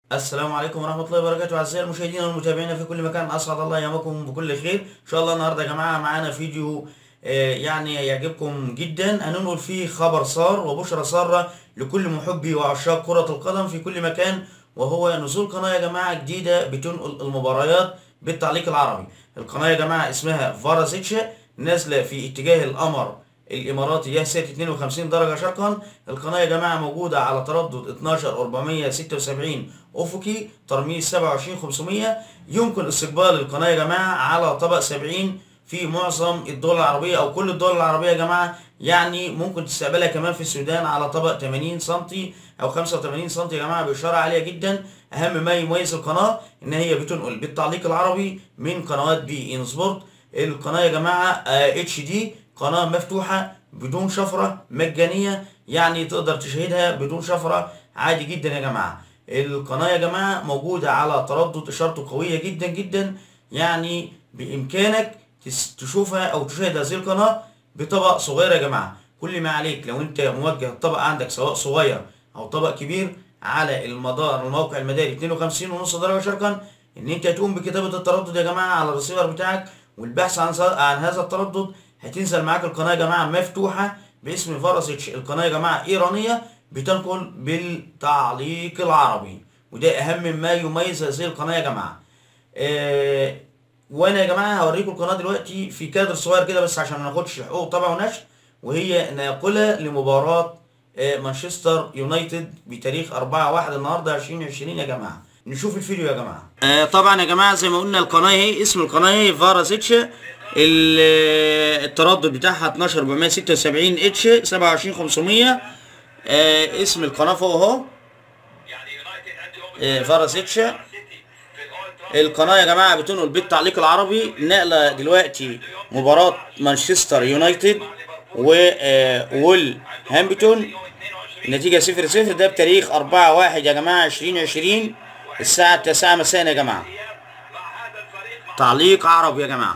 السلام عليكم ورحمة الله وبركاته أعزائي المشاهدين والمتابعين في كل مكان أسعد الله أيامكم بكل خير إن شاء الله النهاردة يا جماعة معانا فيديو آه، يعني يعجبكم جدا هننقل فيه خبر سار وبشرى سارة لكل محبي وعشاق كرة القدم في كل مكان وهو نزول قناة يا جماعة جديدة بتنقل المباريات بالتعليق العربي القناة يا جماعة اسمها فارازيتشا نازلة في اتجاه القمر الاماراتي يسير 52 درجه شرقا القناه يا جماعه موجوده على تردد 12476 افقي ترميز 27500 يمكن استقبال القناه يا جماعه على طبق 70 في معظم الدول العربيه او كل الدول العربيه يا جماعه يعني ممكن تستقبلها كمان في السودان على طبق 80 سم او 85 سم يا جماعه باشاره عاليه جدا اهم ما يميز القناه ان هي بتنقل بالتعليق العربي من قنوات بي ان سبورت القناه يا جماعه اتش دي قناة مفتوحة بدون شفرة مجانية يعني تقدر تشاهدها بدون شفرة عادي جدا يا جماعة القناة يا جماعة موجودة على تردد إشارته قوية جدا جدا يعني بإمكانك تس- تشوفها أو تشاهد هذه القناة بطبق صغير يا جماعة كل ما عليك لو أنت موجه الطبق عندك سواء صغير أو طبق كبير على المدار الموقع المداري 52 ونص درجة شرقا إن أنت تقوم بكتابة التردد يا جماعة على الريسيفر بتاعك والبحث عن عن هذا التردد هتنزل معاك القناه يا جماعه مفتوحه باسم فارسيتش القناه يا جماعه ايرانيه بتنقل بالتعليق العربي وده اهم ما يميز هذه القناه يا جماعه آه وانا يا جماعه هوريكم القناه دلوقتي في كادر صغير كده بس عشان ما ناخدش حقوق طبع ونشر وهي ناقله لمباراه آه مانشستر يونايتد بتاريخ 4 1 النهارده 2020 يا جماعه نشوف الفيديو يا جماعه آه طبعا يا جماعه زي ما قلنا القناه اهي اسم القناه اهي فارازيتش ال- التردد بتاعها 12476 اتش 27500 آه اسم القناه فوق اهو آه فارازيتش القناه يا جماعه بتنقل بالتعليق العربي نقله دلوقتي مباراه مانشستر يونايتد و آه، وول هامبتون النتيجه 0 0 ده بتاريخ 4 1 يا جماعه 2020 الساعه 9 مساء يا جماعه تعليق عربي يا جماعه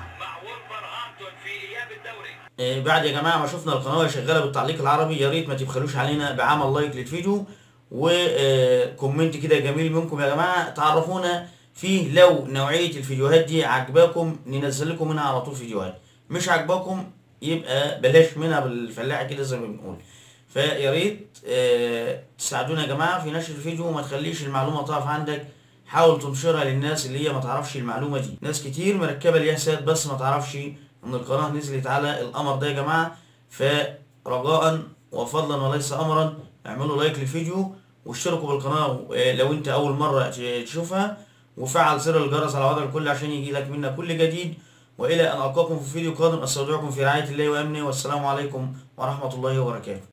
آه، بعد يا جماعه ما شفنا القناه شغاله بالتعليق العربي يا ريت ما تبخلوش علينا بعمل لايك للفيديو وكومنت كده جميل منكم يا جماعه تعرفونا فيه لو نوعيه الفيديوهات دي عجباكم ننزل لكم منها على طول فيديوهات مش عجباكم يبقى بلاش منها بالفلاحه كده زي ما بنقول فيا ريت آه، تساعدونا يا جماعه في نشر الفيديو وما تخليش المعلومه تقف عندك حاول تنشرها للناس اللي هي ما تعرفش المعلومه دي ناس كتير مركبه الياسات بس ما تعرفش ان القناه نزلت على القمر ده يا جماعه فرجاء وفضلا وليس امرا اعملوا لايك للفيديو واشتركوا بالقناه آه، لو انت اول مره ت- تشوفها وفعل زر الجرس على وضع الكل عشان يجي لك منا كل جديد والى ان القاكم في فيديو قادم استودعكم في رعايه الله وامنه والسلام عليكم ورحمه الله وبركاته